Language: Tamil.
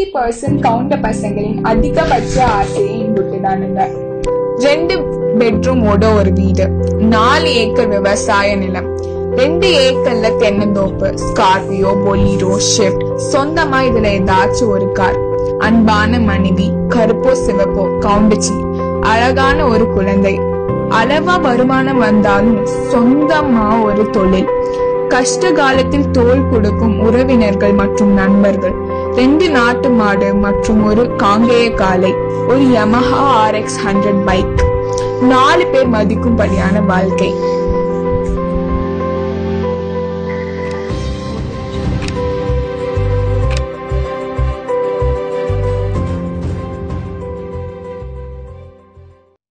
செவன்டி பர்சன்ட் கவுண்ட பசங்களின் அதிகபட்ச ஆசையை இங்குட்டுதானுங்க ரெண்டு பெட்ரூமோட ஒரு வீடு நாலு ஏக்கர் விவசாய நிலம் ரெண்டு ஏக்கர்ல தென்னந்தோப்பு ஸ்கார்பியோ பொலீரோ ஷிஃப்ட் சொந்தமா இதுல ஏதாச்சும் ஒரு கார் அன்பான மனைவி கருப்போ சிவப்போ கவுண்டச்சி அழகான ஒரு குழந்தை அளவா வருமானம் வந்தாலும் சொந்தமா ஒரு தொழில் கஷ்ட காலத்தில் தோள் கொடுக்கும் உறவினர்கள் மற்றும் நண்பர்கள் ரெண்டு நாட்டு மாடு மற்றும் ஒரு காங்கேய காலை ஒரு Yamaha R X hundred bike நாலு பேர் மதிக்கும்படியான வாழ்க்கை